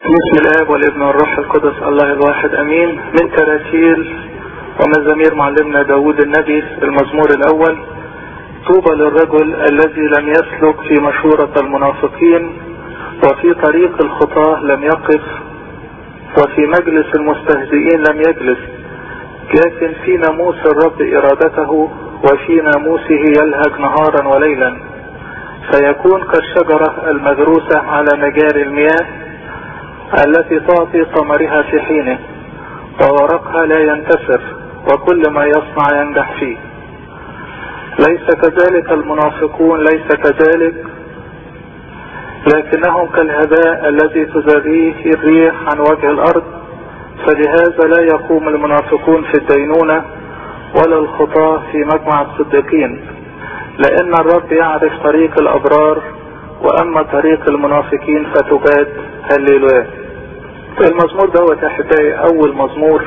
بسم الاب والابن والروح القدس الله الواحد امين من تراتيل ومزامير معلمنا داود النبي المزمور الاول طوبى للرجل الذي لم يسلك في مشورة المنافقين وفي طريق الخطاة لم يقف وفي مجلس المستهزئين لم يجلس لكن في ناموس الرب ارادته وفي ناموسه يلهج نهارا وليلا فيكون كالشجرة المغروسة على مجاري المياه التي تعطي ثمرها في حينه وورقها لا ينتثر وكل ما يصنع ينجح فيه ليس كذلك المنافقون ليس كذلك لكنهم كالهباء الذي تزريه الريح عن وجه الارض فلهذا لا يقوم المنافقون في الدينونة ولا الخطاة في مجمع الصديقين لان الرب يعرف طريق الابرار واما طريق المنافقين فتباد هللويا المزمور دوت يا احبائي اول مزمور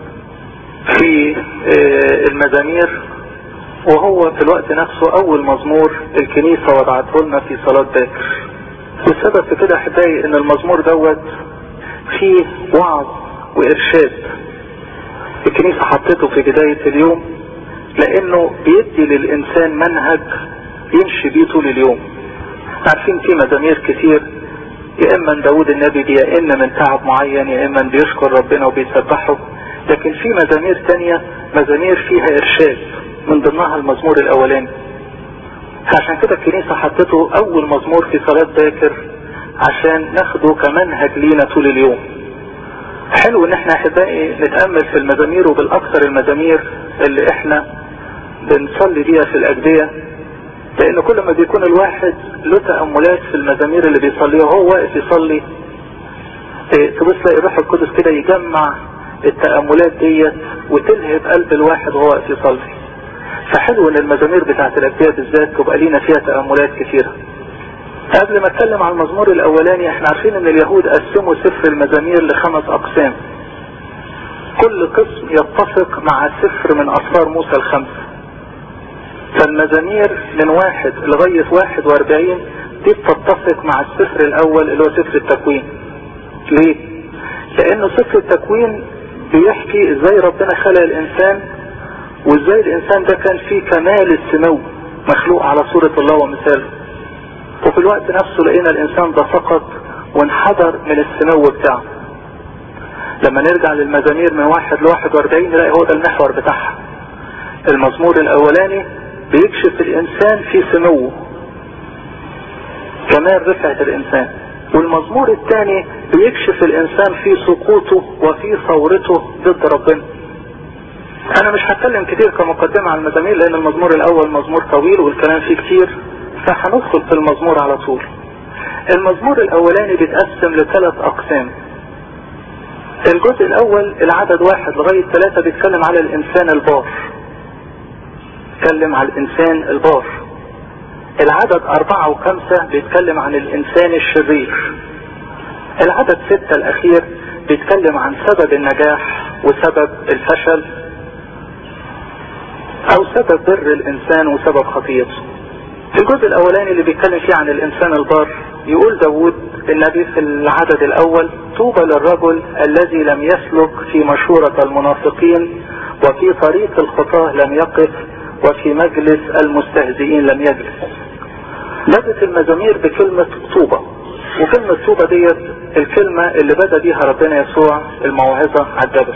في المزامير وهو في الوقت نفسه اول مزمور الكنيسة وضعته لنا في صلاة باكر والسبب في كده احبائي ان المزمور دوت فيه وعظ وارشاد الكنيسة حطته في بداية اليوم لانه بيدي للانسان منهج يمشي بيه طول اليوم عارفين في مزامير كتير يا اما داود النبي بيئن من تعب معين يا اما بيشكر ربنا وبيسبحه لكن في مزامير تانية مزامير فيها ارشاد من ضمنها المزمور الاولاني عشان كده الكنيسة حطته اول مزمور في صلاة باكر عشان ناخده كمنهج لينا طول اليوم حلو ان احنا احبائي نتأمل في المزامير وبالاكثر المزامير اللي احنا بنصلي بيها في الاجبية لان كل ما بيكون الواحد له تأملات في المزامير اللي بيصليها وهو واقف يصلي إيه تبص تلاقي الروح القدس كده يجمع التأملات ديت وتلهب قلب الواحد وهو واقف يصلي فحلو ان المزامير بتاعت الأجبية بالذات تبقى لينا فيها تأملات كثيرة قبل ما اتكلم عن المزمور الاولاني احنا عارفين ان اليهود قسموا سفر المزامير لخمس اقسام كل قسم يتفق مع سفر من اسفار موسى الخمسه فالمزامير من واحد لغاية واحد واربعين دي بتتفق مع السفر الاول اللي هو سفر التكوين ليه لانه سفر التكوين بيحكي ازاي ربنا خلق الانسان وازاي الانسان ده كان فيه كمال السمو مخلوق على صورة الله ومثاله وفي الوقت نفسه لقينا الانسان ده سقط وانحدر من السمو بتاعه لما نرجع للمزامير من واحد لواحد واربعين نلاقي هو ده المحور بتاعها المزمور الاولاني بيكشف الانسان في سموه كمال رفعة الانسان والمزمور الثاني بيكشف الانسان في سقوطه وفي ثورته ضد ربنا انا مش هتكلم كتير كمقدمة على المزامير لان المزمور الاول مزمور طويل والكلام فيه كتير فهندخل في المزمور على طول المزمور الاولاني بيتقسم لثلاث اقسام الجزء الاول العدد واحد لغاية ثلاثة بيتكلم على الانسان البار بيتكلم على الانسان البار العدد اربعة وخمسة بيتكلم عن الانسان الشرير العدد ستة الاخير بيتكلم عن سبب النجاح وسبب الفشل او سبب بر الانسان وسبب خطيته الجزء الاولاني اللي بيتكلم فيه عن الانسان البار يقول داود النبي في العدد الاول طوبى للرجل الذي لم يسلك في مشورة المنافقين وفي طريق الخطاه لم يقف وفي مجلس المستهزئين لم يجلس بدت المزامير بكلمة طوبة وكلمة طوبة ديت الكلمة اللي بدأ بيها ربنا يسوع الموعظة على الجبل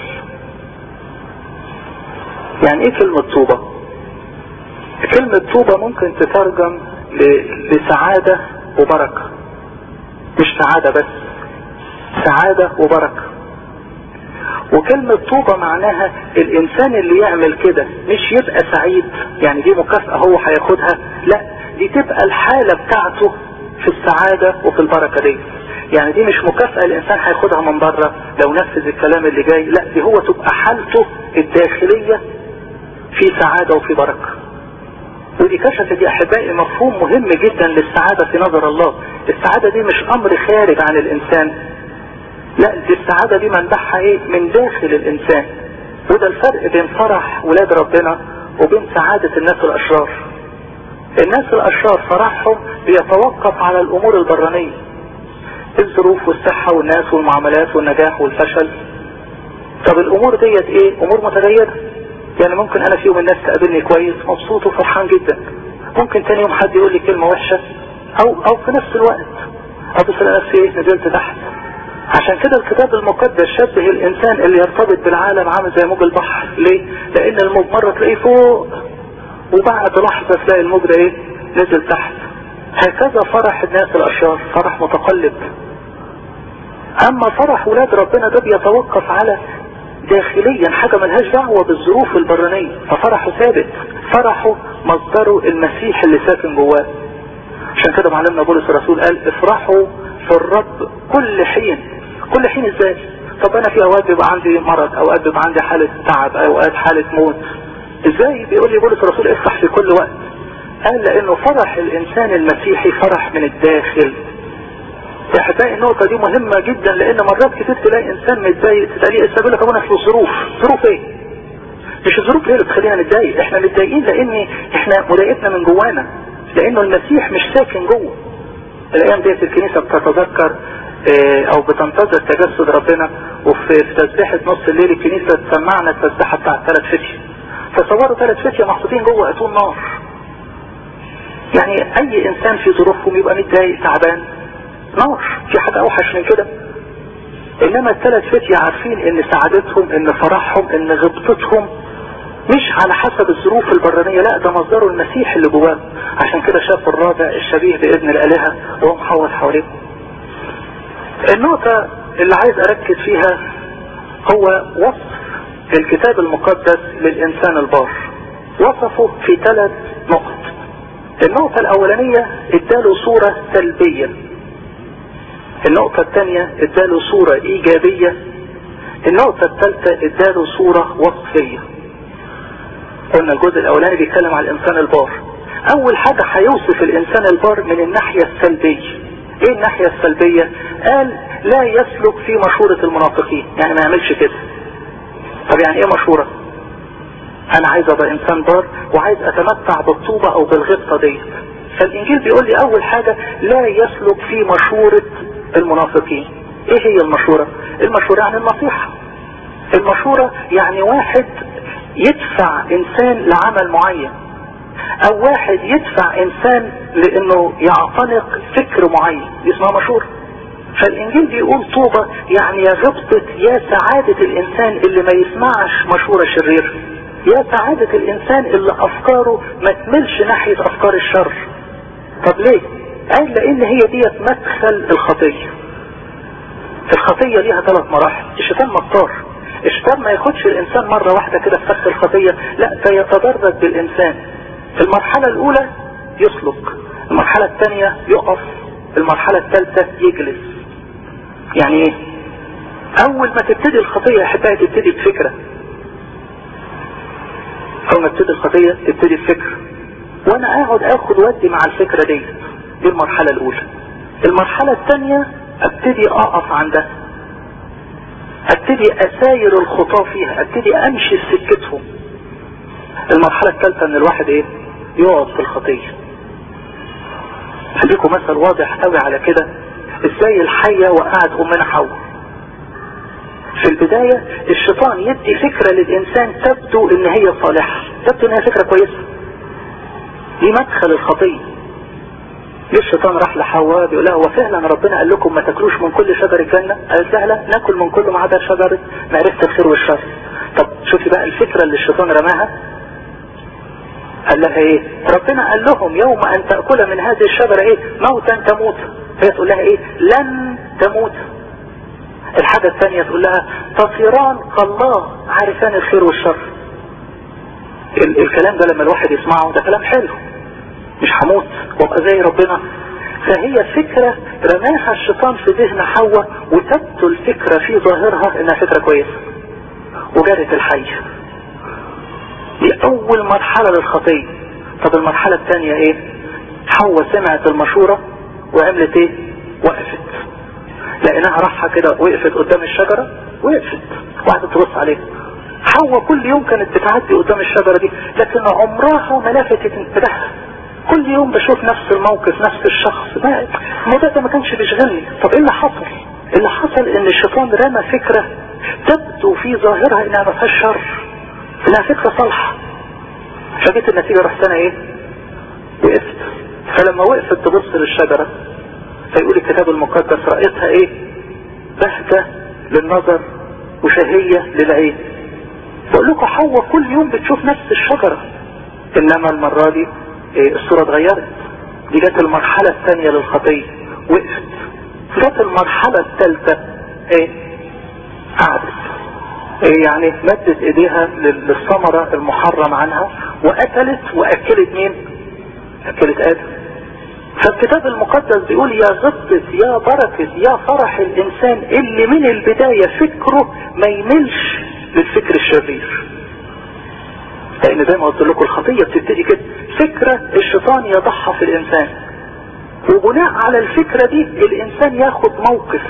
يعني ايه كلمة طوبة كلمة طوبة ممكن تترجم لسعادة وبركة مش سعادة بس سعادة وبركة وكلمة طوبة معناها الانسان اللي يعمل كده مش يبقى سعيد يعني دي مكافأة هو هياخدها لا دي تبقى الحالة بتاعته في السعادة وفي البركة دي يعني دي مش مكافأة الانسان هياخدها من بره لو نفذ الكلام اللي جاي لا دي هو تبقى حالته الداخلية في سعادة وفي بركة ودي كشفت يا احبائي مفهوم مهم جدا للسعادة في نظر الله السعادة دي مش امر خارج عن الانسان لا دي السعادة دي منبعها ايه من داخل الانسان وده الفرق بين فرح ولاد ربنا وبين سعادة الناس الاشرار الناس الاشرار فرحهم بيتوقف على الامور البرانية الظروف والصحة والناس والمعاملات والنجاح والفشل طب الامور ديت ايه امور متغيرة يعني ممكن انا في يوم الناس تقابلني كويس مبسوط وفرحان جدا ممكن تاني يوم حد يقول لي كلمة وحشة او او في نفس الوقت ابص نفسي ايه نزلت تحت عشان كده الكتاب المقدس شبه الانسان اللي يرتبط بالعالم عامل زي موج البحر ليه لان الموج مرة تلاقيه فوق وبعد لحظة تلاقي الموج ده ايه نزل تحت هكذا فرح الناس الاشرار فرح متقلب اما فرح ولاد ربنا ده بيتوقف على داخليا حاجة ملهاش دعوة بالظروف البرانية ففرحه ثابت فرحه مصدره المسيح اللي ساكن جواه عشان كده معلمنا بولس الرسول قال افرحوا في الرب كل حين كل حين ازاي طب انا في اوقات بيبقى عندي مرض اوقات بيبقى عندي حالة تعب اوقات حالة موت ازاي بيقول لي بولس الرسول افرح في كل وقت قال لانه فرح الانسان المسيحي فرح من الداخل احبائي النقطة دي مهمة جدا لان مرات كتير تلاقي انسان متضايق تلاقيه يقول لك انا في ظروف ظروف ايه مش الظروف هي اللي بتخلينا نتضايق احنا متضايقين لان احنا مضايقتنا من جوانا لانه المسيح مش ساكن جوه الايام ديت الكنيسة بتتذكر اه او بتنتظر تجسد ربنا وفي تسبيحة نص الليل الكنيسة تسمعنا التسبيحة بتاع ثلاث فتية تصوروا ثلاث فتية محطوطين جوه اتون نار يعني اي انسان في ظروفهم يبقى متضايق تعبان نار في حاجة اوحش من كده انما الثلاث فتية عارفين ان سعادتهم ان فرحهم ان غبطتهم مش على حسب الظروف البرانية لا ده مصدره المسيح اللي جواه عشان كده شاف الرابع الشبيه بابن الالهة وهو محوط حواليه النقطة اللي عايز اركز فيها هو وصف الكتاب المقدس للانسان البار وصفه في ثلاث نقط النقطة الاولانية اداله صورة سلبية النقطة الثانية اداله صورة ايجابية النقطة الثالثة اداله صورة وصفية قلنا الجزء الاولاني بيتكلم على الانسان البار اول حاجة هيوصف الانسان البار من الناحية السلبية ايه الناحية السلبية قال لا يسلك في مشورة المنافقين يعني ما يعملش كده طب يعني ايه مشورة انا عايز ابقى انسان بار وعايز اتمتع بالطوبة او بالغبطة ديت فالانجيل بيقول لي اول حاجة لا يسلك في مشورة المنافقين ايه هي المشورة المشورة يعني النصيحة المشورة يعني واحد يدفع انسان لعمل معين او واحد يدفع انسان لانه يعتنق فكر معين اسمها مشورة فالانجيل بيقول طوبة يعني يا غبطة يا سعادة الانسان اللي ما يسمعش مشورة شرير يا سعادة الانسان اللي افكاره ما تملش ناحية افكار الشر طب ليه قال لان هي ديت مدخل الخطية الخطية ليها ثلاث مراحل الشيطان مطار الشيطان ما ياخدش الانسان مرة واحدة كده في فخ الخطية لا ده يتدرج بالانسان المرحلة الاولى يسلك المرحلة الثانية يقف المرحلة الثالثة يجلس يعني ايه اول ما تبتدي الخطية يا احبائي تبتدي بفكرة اول ما تبتدي الخطية تبتدي بفكرة وانا اقعد اخد ودي مع الفكرة دي دي المرحلة الاولى المرحلة الثانية ابتدي اقف عندها ابتدي اساير الخطاة فيها ابتدي امشي في سكتهم المرحلة الثالثة ان الواحد ايه يقعد في الخطية هديكم مثل واضح قوي على كده ازاي الحية وقعت امنا حواء في البداية الشيطان يدي فكرة للانسان تبدو ان هي صالحة تبدو ان هي فكرة كويسة دي مدخل الخطية ليه الشيطان راح لحواء بيقول لها هو فعلا ربنا قال لكم ما تاكلوش من كل شجر الجنة قالت لها لا ناكل من كل ما عدا شجرة معرفة الخير والشر طب شوفي بقى الفكرة اللي الشيطان رماها قال لها ايه ربنا قال لهم يوم ان تأكل من هذه الشجرة ايه موتا تموت هي تقول لها ايه لن تموت الحاجة الثانية تقول لها تصيران كالله عارفان الخير والشر ال الكلام ده لما الواحد يسمعه ده كلام حلو مش هموت وابقى زي ربنا فهي فكرة رماها الشيطان في ذهن حواء وتبدو الفكرة في ظاهرها انها فكرة كويسة وجرت الحية دي اول مرحلة للخطية طب المرحلة الثانية ايه حواء سمعت المشورة وعملت ايه وقفت لقيناها راحة كده وقفت قدام الشجرة وقفت وقعدت تبص عليها حواء كل يوم كانت بتعدي قدام الشجرة دي لكن عمرها ما لفتت انتباهها كل يوم بشوف نفس الموقف نفس الشخص ما الموضوع ده ما كانش بيشغلني طب ايه اللي حصل اللي حصل ان الشيطان رمى فكرة تبدو في ظاهرها انها ما فيهاش شر انها فكرة صالحة فجيت النتيجة رحت انا ايه وقفت فلما وقفت تبص للشجرة فيقول الكتاب المقدس رأيتها ايه بهجة للنظر وشهية للعين بقول لكم حواء كل يوم بتشوف نفس الشجرة انما المرة دي إيه الصورة اتغيرت دي جت المرحلة الثانية للخطية وقفت جت المرحلة الثالثة ايه قعدت ايه يعني مدت ايديها للثمرة المحرم عنها واكلت واكلت مين اكلت ادم فالكتاب المقدس بيقول يا غبة يا بركة يا فرح الانسان اللي من البداية فكره ما يملش للفكر الشرير لان زي ما قلت لكم الخطية بتبتدي كده فكرة الشيطان يضعها في الانسان وبناء على الفكرة دي الانسان ياخد موقف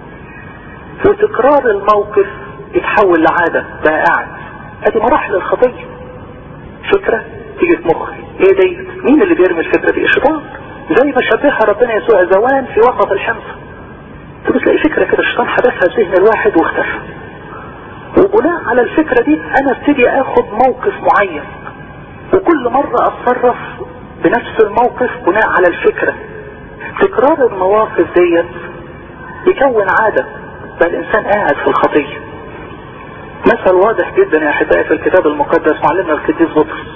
وتكرار الموقف يتحول لعادة بقى قاعد ادي مراحل الخطية فكرة تيجي في مخي ايه دي مين اللي بيرمي الفكرة دي الشيطان زي ما شبهها ربنا يسوع زوان في وسط الشمس تبص تلاقي فكرة كده الشيطان حدثها في ذهن الواحد واختفى وبناء على الفكرة دي انا ابتدي اخد موقف معين وكل مرة اتصرف بنفس الموقف بناء على الفكرة تكرار المواقف ديت يكون عادة بقى الانسان قاعد في الخطية مثل واضح جدا يا احبائي في الكتاب المقدس معلمنا القديس بطرس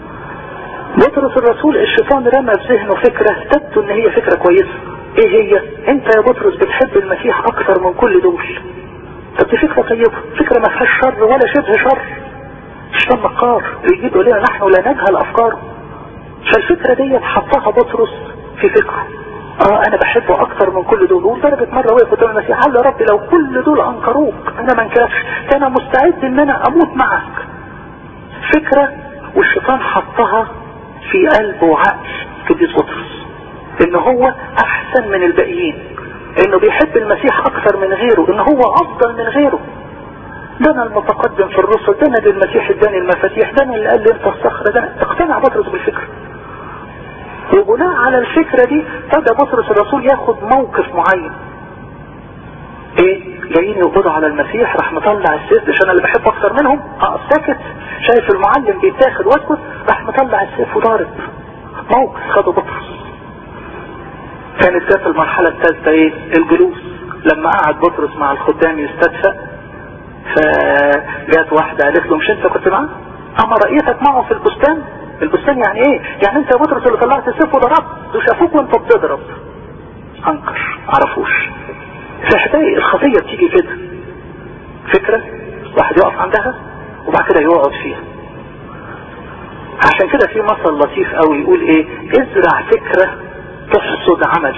بطرس الرسول الشيطان رمى في ذهنه فكرة تبدو ان هي فكرة كويسة ايه هي انت يا بطرس بتحب المسيح اكثر من كل دول طب دي فكرة طيبة فكرة ما فيهاش شر ولا شبه شر الشيطان مكار بيجيب لنا نحن لا نجهل افكاره فالفكرة دي حطها بطرس في فكره اه انا بحبه اكتر من كل دول ولدرجة مرة وقف قدام المسيح قال يا رب لو كل دول انكروك انا ما انكرش انا مستعد ان انا اموت معك فكرة والشيطان حطها في قلب وعقل قديس بطرس ان هو احسن من الباقيين انه بيحب المسيح اكثر من غيره ان هو افضل من غيره ده انا المتقدم في الرسل ده انا المسيح اداني المفاتيح ده انا اللي قال لي انت الصخرة ده اقتنع بطرس بالفكرة وبناء على الفكرة دي بدا بطرس الرسول ياخد موقف معين ايه جايين يقبضوا على المسيح راح مطلع السيف عشان اللي بحبه اكثر منهم اه ساكت شايف المعلم بيتاخد واسكت راح مطلع السيف وضارب موقف خده بطرس كانت جت المرحلة الثالثة ايه الجلوس لما قعد بطرس مع الخدام يستدفى فجات واحدة قالت له مش انت كنت معاه اما رأيتك معه في البستان البستان يعني ايه يعني انت يا بطرس اللي طلعت السيف وضربت وشافوك وانت بتضرب انكر عرفوش فحتاي الخطية بتيجي كده فكرة واحد يقف عندها وبعد كده يقعد فيها عشان كده في مثل لطيف قوي يقول ايه ازرع فكرة تحصد عمل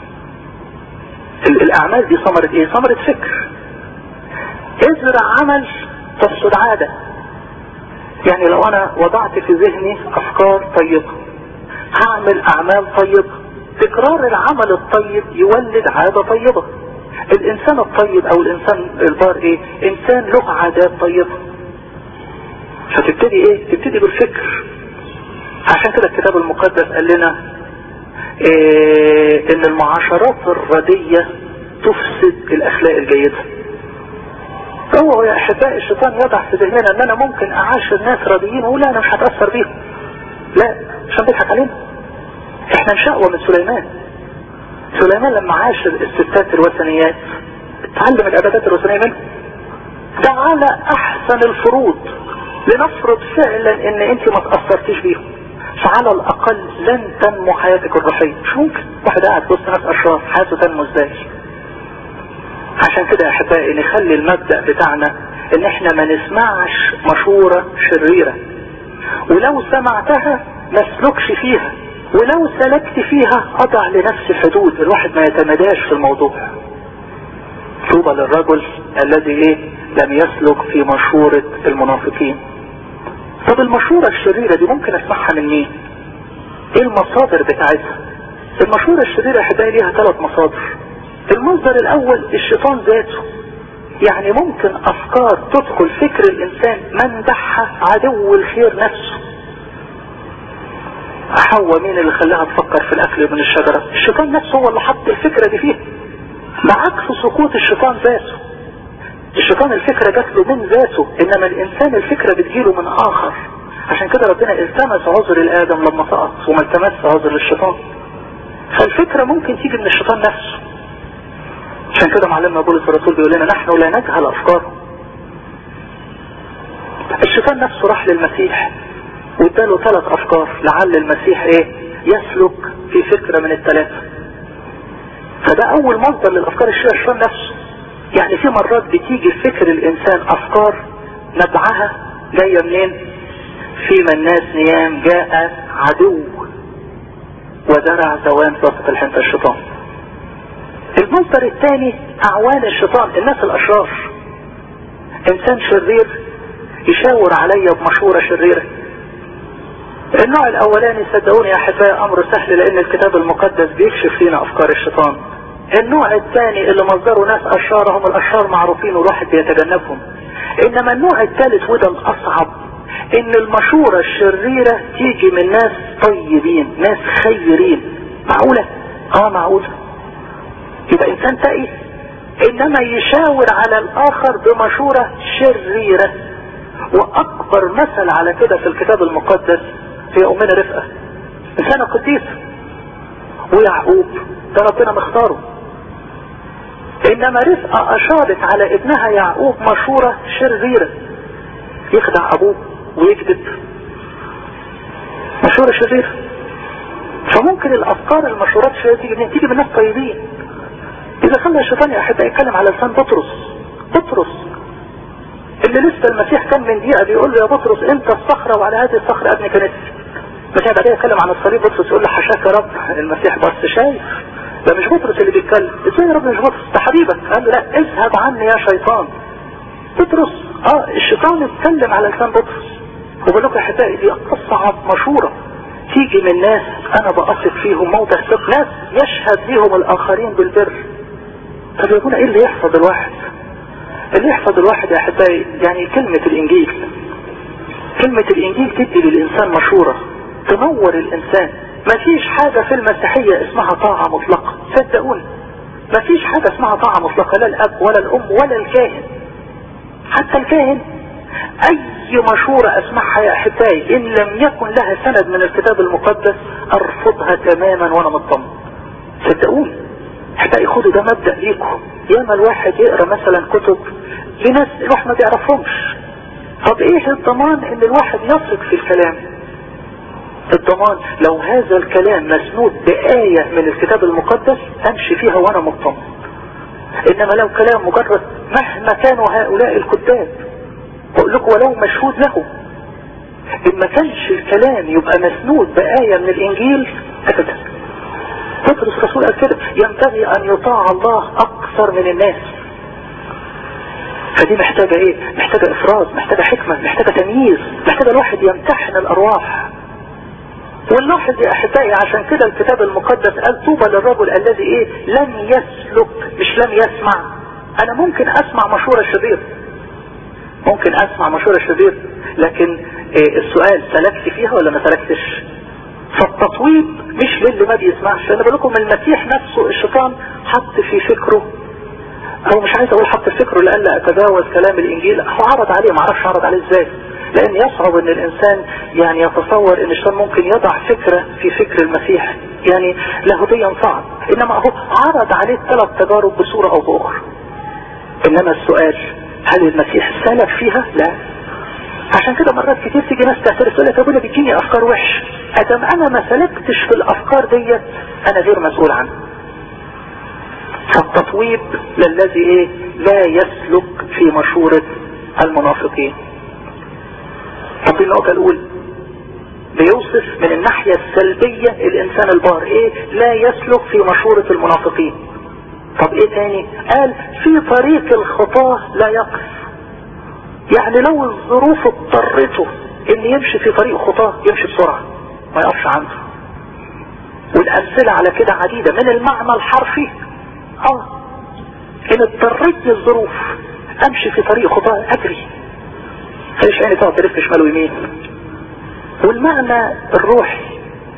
الاعمال دي ثمرة ايه ثمرة فكر ازرع عمل تحصد عادة يعني لو انا وضعت في ذهني افكار طيبة هعمل اعمال طيبة تكرار العمل الطيب يولد عادة طيبة الانسان الطيب او الانسان البار ايه انسان له عادات طيبة فتبتدي ايه تبتدي بالفكر عشان كده الكتاب المقدس قال لنا إيه ان المعاشرات الردية تفسد الاخلاق الجيدة هو يا احبائي الشيطان يضع في ذهننا ان انا ممكن اعاشر ناس راضيين واقول لا انا مش هتأثر بيهم لا عشان بيضحك علينا احنا نشأوى من سليمان سليمان لما عاشر الستات الوثنيات اتعلم العبادات الوثنية منه ده على احسن الفروض لنفرض فعلا ان انت ما تأثرتيش بيهم فعلى الاقل لن تنمو حياتك الروحية مش ممكن واحد قاعد وسط ناس اشرار حياته تنمو ازاي عشان كده يا احبائي نخلي المبدأ بتاعنا ان احنا ما نسمعش مشورة شريرة ولو سمعتها ما اسلكش فيها ولو سلكت فيها اضع لنفسي حدود الواحد ما يتمداش في الموضوع طوبى للرجل الذي ايه لم يسلك في مشورة المنافقين طب المشورة الشريرة دي ممكن اسمعها من مين ايه المصادر بتاعتها المشورة الشريرة احبائي ليها ثلاث مصادر المصدر الاول الشيطان ذاته يعني ممكن افكار تدخل فكر الانسان منبعها عدو الخير نفسه حواء مين اللي خلاها تفكر في الاكل من الشجرة الشيطان نفسه هو اللي حط الفكرة دي فيها بعكس سقوط الشيطان ذاته الشيطان الفكرة جات له من ذاته انما الانسان الفكرة بتجيله من اخر عشان كده ربنا التمس عذر لادم لما سقط وما التمس عذر للشيطان فالفكرة ممكن تيجي من الشيطان نفسه عشان كده معلمنا بولس الرسول بيقول لنا نحن لا نجهل افكاره الشيطان نفسه راح للمسيح واداله ثلاث افكار لعل المسيح ايه يسلك في فكرة من الثلاثة فده اول مصدر للافكار الشيطان نفسه يعني في مرات بتيجي في فكر الانسان افكار نبعها جاية منين فيما الناس نيام جاء عدو ودرع زوان وسط الحنطة الشيطان المصدر الثاني اعوان الشيطان الناس الاشرار انسان شرير يشاور عليا بمشورة شريرة النوع الاولاني صدقوني يا احبائي امر سهل لان الكتاب المقدس بيكشف لنا افكار الشيطان النوع الثاني اللي مصدره ناس اشرار هم الاشرار معروفين والواحد بيتجنبهم انما النوع الثالث وده الاصعب ان المشورة الشريرة تيجي من ناس طيبين ناس خيرين معقولة اه معقولة يبقى انسان تقي انما يشاور على الاخر بمشورة شريرة واكبر مثل على كده في الكتاب المقدس هي امنا رفقة انسانة قديسة ويعقوب ده ربنا مختاره انما رفقة اشارت على ابنها يعقوب مشورة شريرة يخدع ابوه ويكذب مشورة شريرة فممكن الافكار المشورات الشريرة تيجي تيجي من ناس طيبين اذا خلى الشيطان يا احبائي يتكلم على لسان بطرس بطرس اللي لسه المسيح كان من دقيقة بيقول له يا بطرس انت الصخرة وعلى هذه الصخرة ابني كنيستي المسيح بعدين يتكلم عن الصليب بطرس يقول له حشاك يا رب المسيح بس شايف ده مش بطرس اللي بيتكلم ازاي يا رب مش بطرس ده حبيبك قال له لا اذهب عني يا شيطان بطرس اه الشيطان اتكلم على لسان بطرس وبقول لكم يا احبائي دي اصعب مشورة تيجي من ناس انا بأثق فيهم موضع ثق ناس يشهد ليهم الاخرين بالبر طب يا ابونا ايه اللي يحفظ الواحد اللي يحفظ الواحد يا احبائي يعني كلمة الانجيل كلمة الانجيل تدي للانسان مشورة تنور الانسان مفيش حاجة في المسيحية اسمها طاعة مطلقة صدقوني مفيش حاجة اسمها طاعة مطلقة لا الاب ولا الام ولا الكاهن حتى الكاهن اي مشورة اسمعها يا احبائي ان لم يكن لها سند من الكتاب المقدس ارفضها تماما وانا مطمن صدقوني احبائي خدوا ده مبدأ ليكم ياما الواحد يقرا مثلا كتب لناس الواحد ما بيعرفهمش طب ايه الضمان ان الواحد يثق في الكلام الضمان لو هذا الكلام مسنود بآية من الكتاب المقدس امشي فيها وانا مطمن انما لو كلام مجرد مهما كانوا هؤلاء الكتاب بقول لكم ولو مشهود له ان ما كانش الكلام يبقى مسنود بآية من الانجيل ابدا بطرس الرسول قال كده ينبغي ان يطاع الله اكثر من الناس فدي محتاجة ايه محتاجة افراز محتاجة حكمة محتاجة تمييز محتاجة الواحد يمتحن الارواح ونلاحظ يا احبائي عشان كده الكتاب المقدس قال طوبى للرجل الذي ايه لم يسلك مش لم يسمع انا ممكن اسمع مشورة شرير ممكن اسمع مشورة شرير لكن إيه السؤال سلكت فيها ولا ما سلكتش فالتطويب مش للي ما بيسمعش انا بقول لكم المسيح نفسه الشيطان حط في فكره هو مش عايز اقول حط في فكره لألا اتجاوز كلام الانجيل هو عرض عليه ما اعرفش عرض عليه ازاي لان يصعب ان الانسان يعني يتصور ان الشيطان ممكن يضع فكرة في فكر المسيح يعني لاهوتيا صعب انما هو عرض عليه ثلاث تجارب بصورة او باخرى انما السؤال هل المسيح سلك فيها لا عشان كده مرات كتير تيجي ناس تعترف تقول لك يا ابونا بتجيني افكار وحش ادم انا ما سلكتش في الافكار ديت انا غير مسؤول عنها فالتطويب للذي ايه لا يسلك في مشورة المنافقين طب النقطة الاولى بيوصف من الناحية السلبية الانسان البار ايه لا يسلك في مشورة المنافقين طب ايه تاني قال في طريق الخطاة لا يقف يعني لو الظروف اضطرته ان يمشي في طريق خطاه يمشي بسرعة ما يقفش عنده والامثلة على كده عديدة من المعنى الحرفي اه ان اضطرتني الظروف امشي في طريق خطاه اجري خليش عيني تقعد تلف شمال ويمين والمعنى الروحي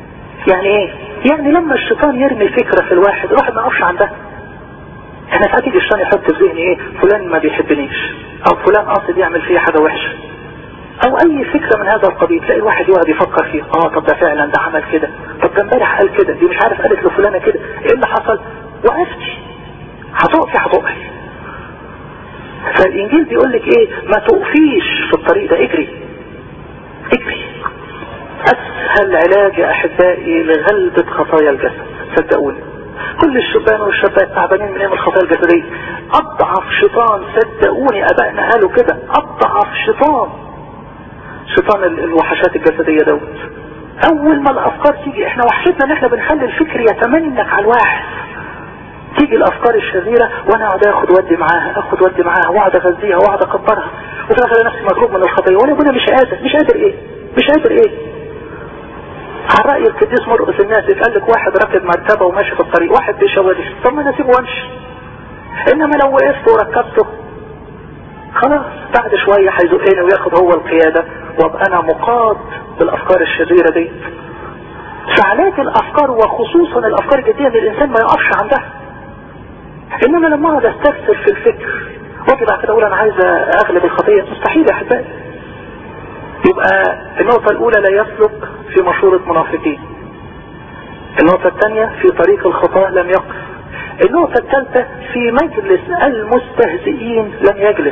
يعني ايه يعني لما الشيطان يرمي فكرة في الواحد الواحد ما يقفش عندها احنا ساعات يجي الشيطان يحط في ذهني ايه فلان ما بيحبنيش او فلان قاصد يعمل فيا حاجة وحشة او اي فكرة من هذا القبيل تلاقي الواحد يقعد يفكر فيه اه طب ده فعلا ده عمل كده طب ده امبارح قال كده دي مش عارف قالت لفلانة كده ايه اللي حصل وقفتي هتقفي هتقفي فالانجيل بيقول لك ايه ما تقفيش في الطريق ده اجري اجري اسهل علاج يا احبائي لغلبة خطايا الجسد صدقوني كل الشبان والشابات تعبانين من ايه من الخطايا الجسدية اضعف شيطان صدقوني ابائنا قالوا كده اضعف شيطان شيطان الوحشات الجسدية دوت اول ما الافكار تيجي احنا وحشتنا ان احنا بنخلي الفكر يتمنك على الواحد تيجي الافكار الشريرة وانا اقعد اخد ودي معاها اخد ودي معاها واقعد اغذيها واقعد اكبرها وفي الاخر نفسي مضروب من الخطيه وانا ابونا مش قادر مش قادر ايه مش قادر ايه على رأي القديس مرقس الناس قال لك واحد راكب مركبه وماشي في الطريق واحد بيشاورش طب ما انا اسيبه وامشي انما لو وقفت وركبته خلاص بعد شوية هيزقني وياخد هو القيادة وابقى انا مقاد بالافكار الشريرة دي فعلاج الافكار وخصوصا الافكار الجدية ان الانسان ما يقفش عندها انما لما اقعد استفسر في الفكر واجي بعد كده اقول انا عايز اغلب الخطية مستحيل يا احبائي يبقى النقطة الاولى لا يسلك في مشورة منافقين النقطة الثانية في طريق الخطاء لم يقف النقطة الثالثة في مجلس المستهزئين لم يجلس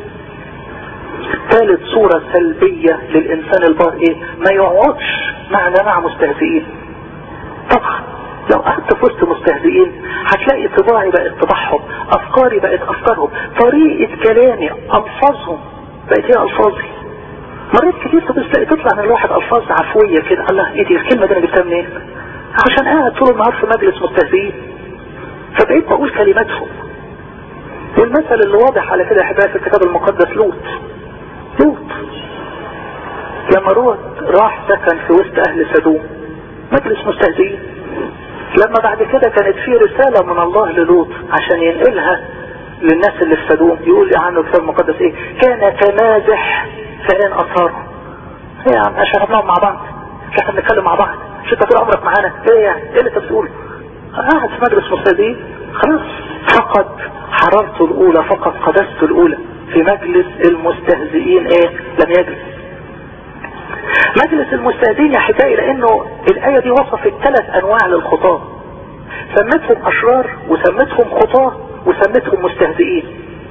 ثالث صورة سلبية للإنسان البار إيه ما يقعدش مع جماعة مستهزئين طبعا لو قعدت في وسط مستهزئين هتلاقي طباعي بقت طباعهم أفكاري بقت أفكارهم طريقة كلامي ألفاظهم بقت هي ألفاظي مرات كتير تلاقي تطلع من الواحد ألفاظ عفوية كده الله إيه دي الكلمة دي أنا جبتها منين؟ عشان قاعد طول النهار في مجلس مستهزئين فبقيت بقول كلماتهم والمثل اللي واضح على كده يا احبائي في الكتاب المقدس لوط لوط لما روت راح سكن في وسط اهل سدوم مجلس مستهزئين لما بعد كده كانت في رسالة من الله للوط عشان ينقلها للناس اللي في سدوم يقول لي عنه الكتاب المقدس ايه كان كمازح فان اثاره ايه يا عم عشان نقعد مع بعض مش احنا بنتكلم مع بعض مش انت طول عمرك معانا ايه يعني ايه اللي انت بتقوله قاعد في مجلس مستهزئين خلاص فقد حرارته الاولى فقد قدسته الاولى في مجلس المستهزئين ايه لم يجلس مجلس المستهزئين يا احبائي لانه الايه دي وصفت ثلاث انواع للخطاه سمتهم اشرار وسمتهم خطاه وسمتهم مستهزئين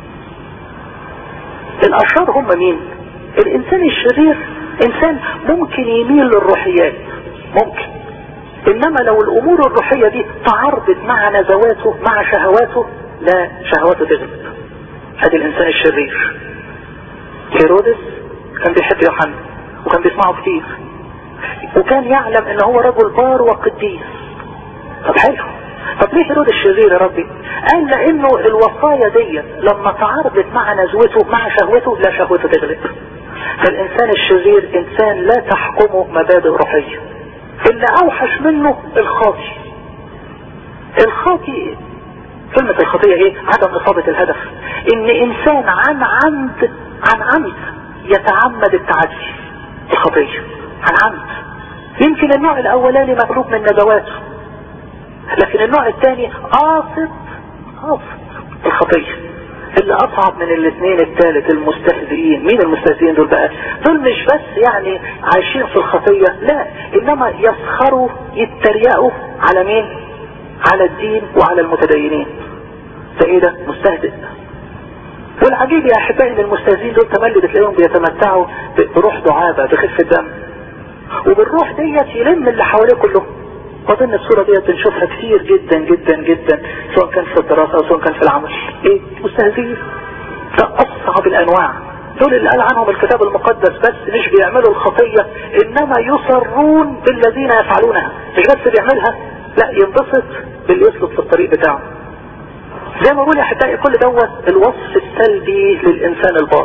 الاشرار هم مين الانسان الشرير انسان ممكن يميل للروحيات ممكن انما لو الامور الروحية دي تعارضت مع نزواته مع شهواته لا شهواته تغلب هذا الانسان الشرير هيرودس كان بيحب يوحنا وكان بيسمعه كتير وكان يعلم ان هو رجل بار وقديس طب حلو طب ليه هيرودس الشرير يا ربي قال لانه الوصايا دي لما تعارضت مع نزوته مع شهوته لا شهوته تغلب فالانسان الشرير انسان لا تحكمه مبادئ روحيه اللي اوحش منه الخاطي الخاطي كلمة الخطية ايه عدم اصابة الهدف ان انسان عن عمد عن عمد يتعمد التعدي الخطية عن عمد يمكن النوع الاولاني مغلوب من ندواته لكن النوع الثاني قاصد قاصد الخطية اللي اصعب من الاثنين الثالث المستهزئين مين المستهزئين دول بقى دول مش بس يعني عايشين في الخطية لا انما يسخروا يتريقوا على مين على الدين وعلى المتدينين ده ايه ده مستهزئ والعجيب يا احبائي ان المستهزئين دول تملي بتلاقيهم بيتمتعوا بروح دعابة بخفة دم وبالروح ديت يلم اللي حواليه كلهم اظن الصورة ديت بنشوفها كتير جدا جدا جدا سواء كان في الدراسة او سواء كان في العمل ايه مستهزئين ده اصعب الانواع دول اللي قال عنهم الكتاب المقدس بس مش بيعملوا الخطية انما يصرون بالذين يفعلونها مش بس بيعملها لا ينبسط باللي يسلك في الطريق بتاعه زي ما بقول يا احبائي كل دوت الوصف السلبي للانسان البار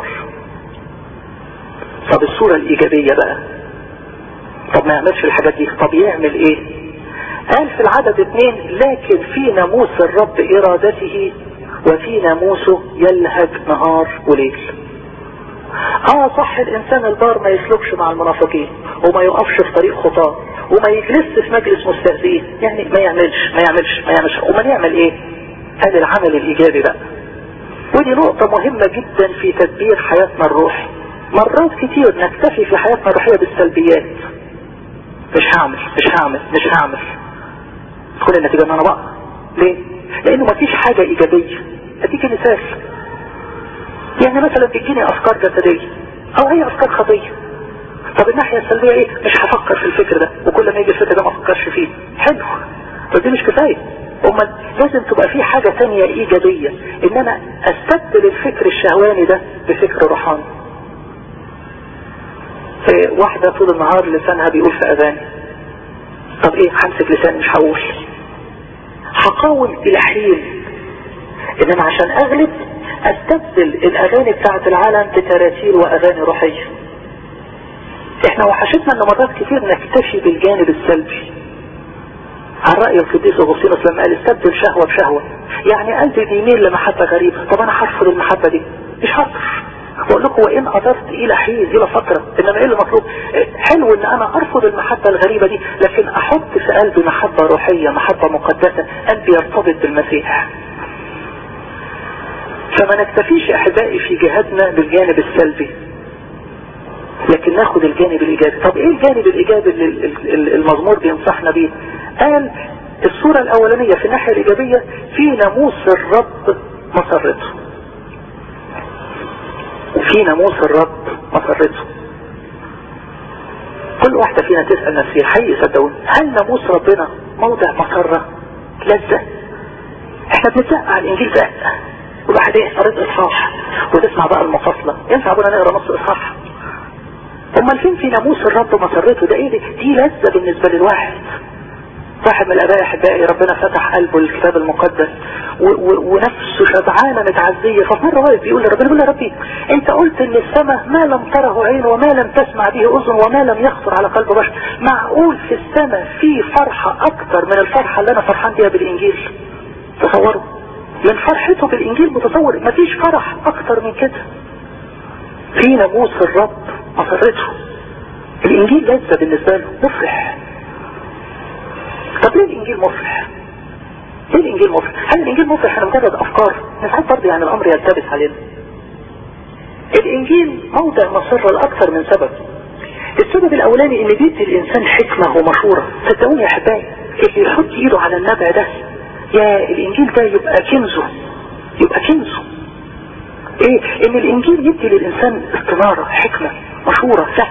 طب الصورة الايجابية بقى طب ما يعملش الحاجات دي طب يعمل ايه قال في العدد اثنين لكن في ناموس الرب ارادته وفي ناموسه يلهج نهار وليل اه صح الانسان البار ما يسلكش مع المنافقين وما يقفش في طريق خطاه وما يجلس في مجلس مستهزئين يعني ما يعملش ما يعملش ما يعملش امال يعمل ايه قال العمل الايجابي بقى ودي نقطة مهمة جدا في تدبير حياتنا الروحي مرات كتير نكتفي في حياتنا الروحية بالسلبيات مش هعمل مش هعمل مش هعمل تكون النتيجة ان انا بقى ليه لانه مفيش حاجة ايجابية اديك مثال يعني مثلا بتجيني افكار جسدية او هي افكار خطية طب الناحية السلبية ايه مش هفكر في الفكر ده وكل ما يجي الفكر ده ما افكرش فيه حلو بس دي مش كفاية امال لازم تبقى في حاجة تانية ايجابية ان انا استبدل الفكر الشهواني ده بفكر روحاني واحدة طول النهار لسانها بيقول في اذاني طب ايه همسك لساني مش هقول هقاوم الى حين ان انا عشان اغلب استبدل الاغاني بتاعت العالم بتراتيل واغاني روحية احنا وحشتنا ان مرات كتير نكتفي بالجانب السلبي عن رأي القديس أغسطينوس لما قال استبدل شهوة بشهوة يعني قلبي بيميل لمحبة غريبة طب انا هرفض المحبة دي مش هقدر بقول لكم وان قدرت الى حين الى فترة انما ايه اللي مطلوب حلو ان انا ارفض المحبة الغريبة دي لكن احط في قلبي محبة روحية محبة مقدسة قلبي يرتبط بالمسيح فما نكتفيش احبائي في جهادنا بالجانب السلبي لكن ناخد الجانب الايجابي طب ايه الجانب الايجابي اللي المزمور بينصحنا بيه قال الصورة الاولانية في الناحية الايجابية في ناموس الرب مسرته في ناموس الرب مسرته كل واحدة فينا تسأل نفسها حقيقي صدقوني هل ناموس ربنا موضع مسرة لذة احنا بنتزق على الانجيل زق والواحد ايه قريت اصحاح وتسمع بقى المفاصلة ينفع ابونا نقرا نص اصحاح امال فين في ناموس الرب مسرته ده ايه دي, دي لذة بالنسبة للواحد واحد من الاباء احبائي ربنا فتح قلبه للكتاب المقدس و و ونفسه شبعانة متعزية ففي مرة واقف بيقول لربنا بيقول يا ربي انت قلت ان السماء ما لم تره عين وما لم تسمع به اذن وما لم يخطر على قلب بشر معقول في السماء في فرحة اكتر من الفرحة اللي انا فرحان بيها بالانجيل تصوروا من فرحته بالانجيل متصور مفيش فرح اكتر من كده في ناموس الرب مسرته الانجيل لذة بالنسبة له مفرح طب ليه الانجيل مفرح ليه الانجيل مفرح هل الانجيل مفرح انا مجرد افكار ساعات برضه يعني الامر يلتبس علينا الانجيل موضع مسر لاكثر من سبب السبب الاولاني ان بيدي الانسان حكمة ومشورة صدقوني يا احبائي اللي يحط ايده على النبع ده يا الانجيل ده يبقى كنزه يبقى كنزه ايه ان الانجيل يدي للانسان استنارة حكمة مشورة فهم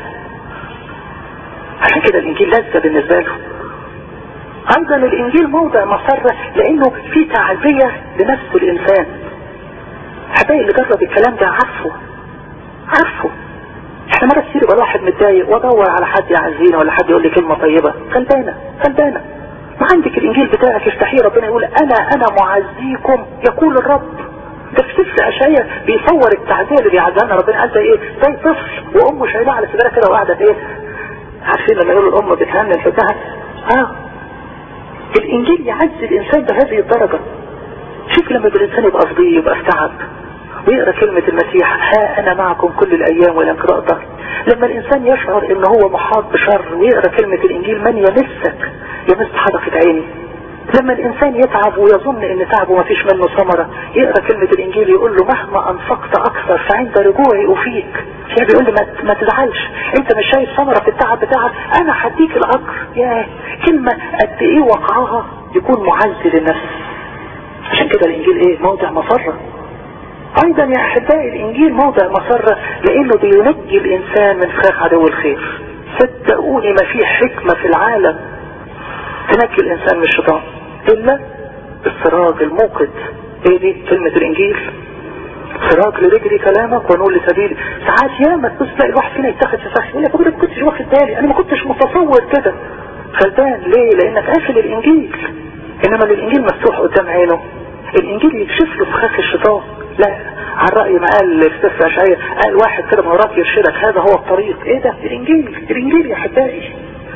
عشان كده الانجيل لذة بالنسبة له ايضا الانجيل موضع مسرة لانه في تعزية لنفس الانسان حبايب اللي جرب الكلام ده عارفه عارفه احنا مرة كتير يبقى الواحد متضايق وادور على حد يعزينا ولا حد يقول لي كلمة طيبة غلبانة غلبانة ما عندك الانجيل بتاعك افتحيه ربنا يقول انا انا معزيكم يقول الرب ده في سفر اشعياء بيصور التعزية اللي بيعزيها لنا ربنا قال زي ايه زي طفل وامه شايلاه على صدرها كده وقاعدة ايه عارفين لما يقولوا الام بتهنن في ابنها اه الانجيل يعزي الانسان بهذه الدرجة شوف لما الانسان يبقى فضي يبقى في تعب ويقرأ كلمة المسيح ها انا معكم كل الايام ولا انقراء ظهر لما الانسان يشعر ان هو محاط بشر ويقرأ كلمة الانجيل من يمسك يمس حدقة عيني لما الانسان يتعب ويظن ان تعبه ما فيش منه ثمرة يقرأ كلمة الانجيل يقول له مهما انفقت اكثر فعند رجوعي افيك يعني بيقول له ما, ما تزعلش انت مش شايف ثمرة في التعب بتاعك انا هديك الاجر يا كلمة قد ايه وقعها يكون معزي للنفس عشان كده الانجيل ايه موضع مسرة ايضا يا احبائي الانجيل موضع مسرة لانه بينجي الانسان من فخاخ عدو الخير صدقوني ما في حكمة في العالم تنجي الانسان من الشيطان الا السراج الموقد ايه دي كلمة الانجيل سراج لرجلي كلامك ونور لسبيلي ساعات ياما تبص تلاقي الواحد فينا يتاخد في فخ يقول لك ما كنتش واخد بالي انا ما كنتش متصور كده غلبان ليه لانك قافل الانجيل انما الانجيل مفتوح قدام عينه الانجيل يكشف له فخاخ الشيطان لا عن رأي ما قال في سفر اشعياء قال واحد كده من وراك يرشدك هذا هو الطريق ايه ده الانجيل الانجيل يا حبائي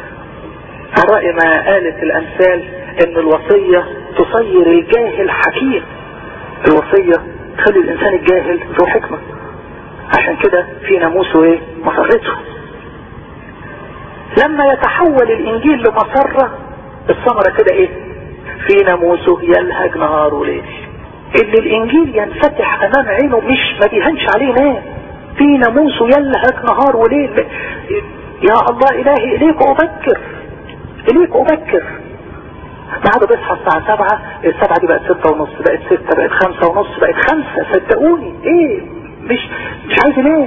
عن رأي ما قالت الامثال ان الوصية تصير الجاهل حكيم الوصية تخلي الانسان الجاهل ذو حكمة عشان كده في ناموسه ايه مسرته لما يتحول الانجيل لمسرة الثمرة كده ايه في ناموسه يلهج نهار وليل اللي الانجيل ينفتح امام عينه مش ما بيهنش عليه نام في ناموسه يلهج نهار وليل يا الله الهي اليك ابكر اليك ابكر بعد بيصحى الساعة سبعة السبعة دي بقت ستة ونص بقت ستة بقت خمسة ونص بقت خمسة صدقوني ايه مش مش عايز انام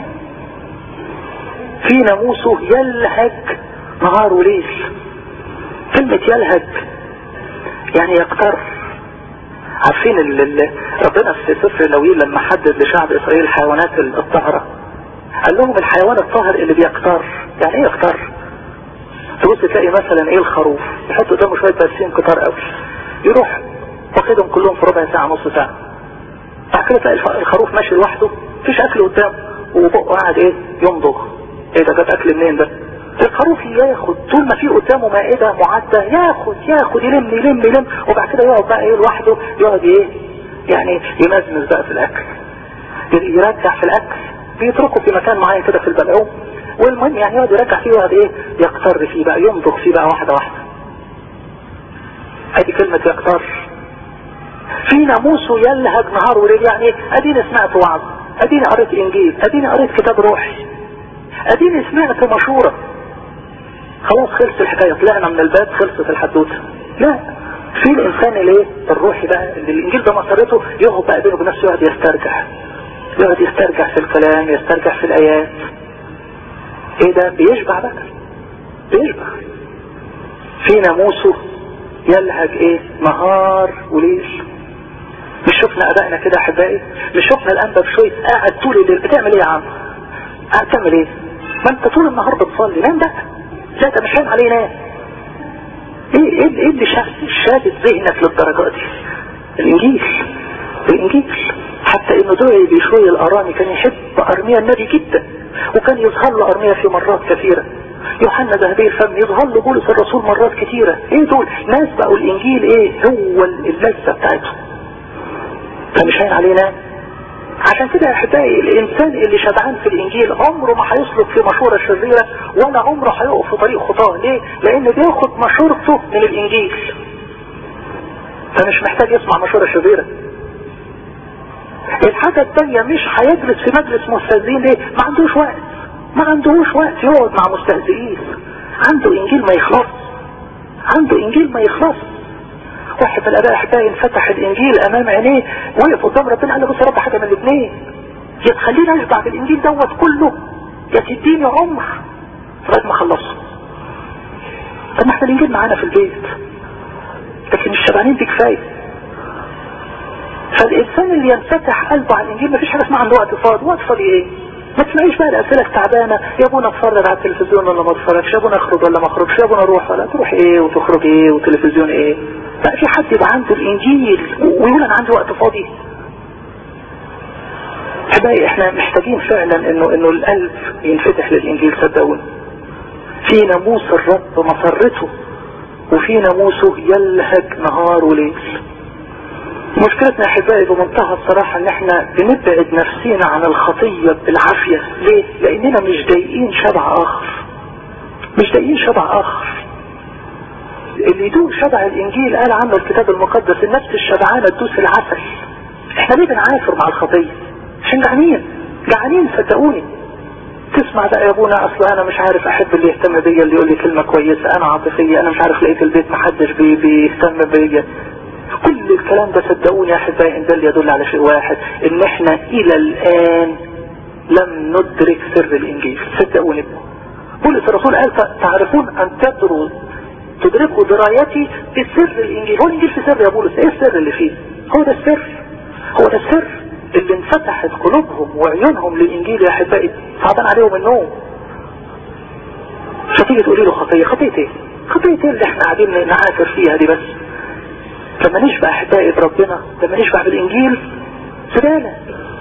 في ناموسه يلهج نهار وليل كلمة يلهج يعني يقتر عارفين ال ال ربنا في سفر لويل لما حدد لشعب اسرائيل الحيوانات الطاهرة قال لهم الحيوان الطاهر اللي بيقتر يعني ايه يقتر تبص تلاقي مثلا ايه الخروف يحط قدامه شوية برسيم كتار قوي يروح واخدهم كلهم في ربع ساعة نص ساعة بعد كده تلاقي الخروف ماشي لوحده مفيش اكل قدامه وبقه قاعد ايه يمضغ ايه ده جاب اكل منين ده الخروف ياخد طول ما في قدامه مائدة معدة ياخد ياخد يلم يلم يلم وبعد كده يقعد بقى ايه لوحده يقعد ايه يعني يمزمز بقى في الاكل يرجع في الاكل بيتركه في مكان معين كده في البلعوم والمهم يعني يقعد يرجع فيه ويقعد ايه يقتر فيه بقى يمضغ فيه بقى واحدة واحدة ادي كلمة يقتر في ناموسه يلهج نهار وليل يعني اديني سمعت وعظ اديني قريت انجيل اديني قريت كتاب روحي اديني سمعت مشورة خلاص خلص الحكاية طلعنا من الباب خلصت الحدوتة لا في الانسان الايه الروحي بقى اللي الانجيل ده مسرته يقعد بقى بينه وبنفسه يقعد يسترجع يقعد يسترجع في الكلام يسترجع في الايات ايه ده بيشبع بقى بيشبع في ناموسه يلهج ايه نهار وليل مش شفنا ابائنا كده احبائي مش شفنا الانبا بشوية قاعد طول الليل بتعمل ايه يا عم قاعد تعمل ايه ما انت طول النهار بتصلي نام بقى لا ده مش هين عليه نام ايه ايه ايه اللي شادد ذهنك للدرجات دي الانجيل الانجيل حتى انه دعي بشوي الارامي كان يحب ارميا النبي جدا وكان يظهر له ارميا في مرات كثيرة يوحنا ذهبي الفم يظهر له بولس الرسول مرات كثيرة ايه دول ناس بقوا الانجيل ايه هو اللذة بتاعتهم فمش هين علينا عشان كده يا احبائي الانسان اللي شبعان في الانجيل عمره ما هيسلك في مشورة شريرة ولا عمره هيقف في طريق خطاه ليه لان بياخد مشورته من الانجيل فمش محتاج يسمع مشورة شريرة الحاجة التانية مش هيجلس في مجلس مستهزئين ليه ما عندوش وقت ما عندوش وقت يقعد مع مستهزئين عنده انجيل ما يخلص عنده انجيل ما يخلص واحد من الاباء احبائي انفتح الانجيل امام عينيه وقف قدام ربنا قال له بص يا رب حاجه من الاثنين يا تخليني اشبع بالانجيل دوت كله يا تديني عمر لغايه ما اخلصه طب ما احنا الانجيل معانا في البيت لكن مش شبعانين بيه كفايه فالانسان اللي ينفتح قلبه على الانجيل مفيش حاجه اسمها عنده وقت فاضي وقت فاضي ايه ما تسمعيش بقى الاسئله التعبانه يا ابونا اتفرج على التلفزيون ولا ما اتفرجش يا ابونا اخرج ولا ما اخرجش يا ابونا اروح ولا تروح ايه وتخرج ايه وتلفزيون ايه لا في حد يبقى عنده الانجيل ويقول انا عندي وقت فاضي احبائي احنا محتاجين فعلا انه انه القلب ينفتح للانجيل صدقوني في ناموس الرب مسرته وفي ناموسه يلهج نهار وليل مشكلتنا احبائي بمنتهى الصراحة ان احنا بنبعد نفسينا عن الخطية بالعافية ليه لاننا مش ضايقين شبع اخر مش ضايقين شبع اخر اللي يدوق شبع الانجيل قال عنه الكتاب المقدس النفس الشبعانة تدوس العسل احنا ليه بنعافر مع الخطية عشان جعانين جعانين صدقوني تسمع بقى يا ابونا اصل انا مش عارف احب اللي يهتم بيا اللي يقول لي كلمة كويسة انا عاطفية انا مش عارف لقيت البيت محدش بي بيهتم بيا كل الكلام ده صدقوني يا احبائي ان ده اللي يدل على شيء واحد ان احنا الى الان لم ندرك سر الانجيل صدقوني بولس الرسول قال تعرفون ان تدروا تدركوا درايتي بسر الانجيل هو الانجيل في سر يا بولس ايه السر اللي فيه هو ده السر هو ده السر اللي انفتحت قلوبهم وعيونهم للانجيل يا احبائي صعبان عليهم النوم فتيجي تقولي له خطيه خطيه ايه خطيه ايه اللي احنا قاعدين نعافر فيها دي بس لما نشبع احبائي بربنا لما نشبع بالانجيل زبالة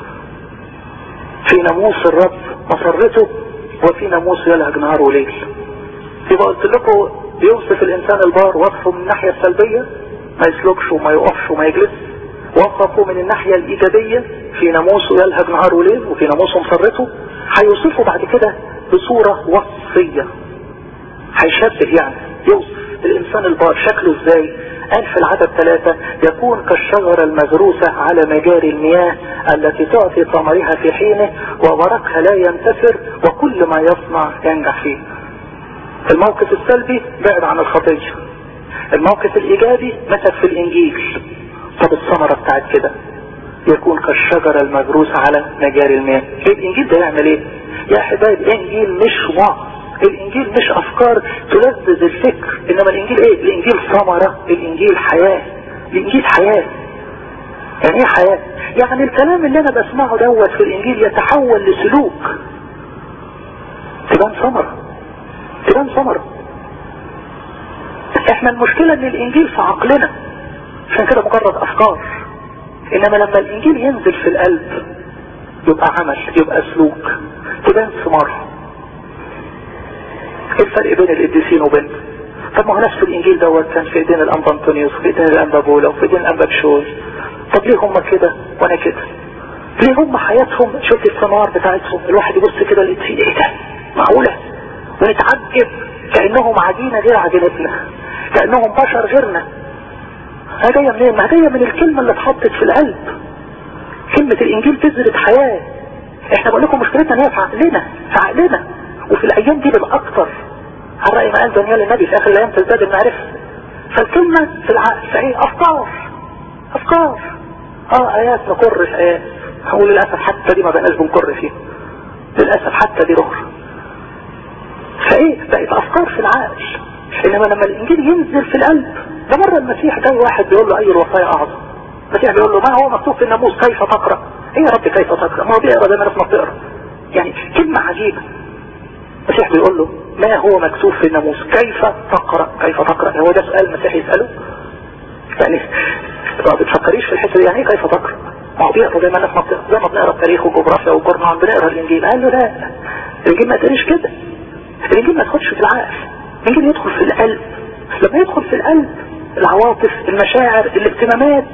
في ناموس الرب مسرته وفي ناموس يلهج نهار وليل يبقى قلت لكم بيوصف الانسان البار وصفه من الناحية السلبية ما يسلكش وما يقفش وما يجلس وصفوا من الناحية الإيجابية في ناموسه يلهج نهار وليل وفي ناموسه مفرته هيوصفه بعد كده بصورة وصفية هيشبه يعني يوصف الإنسان البار شكله إزاي قال في العدد ثلاثة يكون كالشجرة المغروسة على مجاري المياه التي تعطي ثمرها في حينه وورقها لا ينتثر وكل ما يصنع ينجح فيه الموقف السلبي بعد عن الخطية الموقف الإيجابي مسك في الإنجيل طب الثمرة بتاعت كده يكون كالشجرة المغروسة على مجاري المياه الإنجيل ده يعمل إيه؟ يا أحبائي الإنجيل مش وعظ الانجيل مش افكار تلذذ الفكر انما الانجيل ايه الانجيل ثمرة الانجيل حياة الانجيل حياة يعني ايه حياة يعني الكلام اللي انا بسمعه دوت في الانجيل يتحول لسلوك تبان ثمرة تبان ثمرة احنا المشكلة ان الانجيل في عقلنا عشان كده مجرد افكار انما لما الانجيل ينزل في القلب يبقى عمل يبقى سلوك تبان ثمار ايه الفرق بين القديسين وبين طب ما هو نفس الانجيل دوت كان في ايدين الانبا انطونيوس وفي ايدين الانبا بولا وفي ايدين الانبا بشوي طب ليه هم كده وانا كده ليه هم حياتهم شوف الثمار بتاعتهم الواحد يبص كده يلاقي فيه ايه ده معقوله ونتعجب كانهم عجينه غير عجينتنا كانهم بشر غيرنا ما جايه منين ما جايه من الكلمه اللي اتحطت في القلب كلمه الانجيل تزرد حياه احنا بقول لكم مشكلتنا ان هي في عقلنا في عقلنا وفي الايام دي بالاكثر على رأي ما قال دانيال النبي في اخر الايام تزداد المعرفة فالكلمة في العقل فايه افكار افكار اه ايات نقر في ايات هقول للأسف حتى دي ما بقناش بنقر فيها للأسف حتى دي رهر فايه بقت افكار في العقل انما لما الانجيل ينزل في القلب ده مرة المسيح جاي واحد بيقول له اي الوصايا اعظم المسيح بيقول له ما هو مكتوب في الناموس كيف تقرأ ايه يا رب كيف تقرأ ما هو بيقرأ زي ما الناس ما بتقرأ يعني كلمة عجيبة المسيح بيقول له ما هو مكتوب في الناموس كيف تقرأ كيف تقرأ هو ده سؤال المسيح يسأله يعني ما بتفكريش في الحته دي يعني ايه كيف تقرأ ما هو بيقرأ زي ما الناس ما بتقرأ زي ما بنقرأ التاريخ والجغرافيا والقرآن بنقرأ الإنجيل قال له لا الإنجيل ما تقريش كده الإنجيل ما تاخدش في العقل الإنجيل يدخل في القلب لما يدخل في القلب العواطف المشاعر الاهتمامات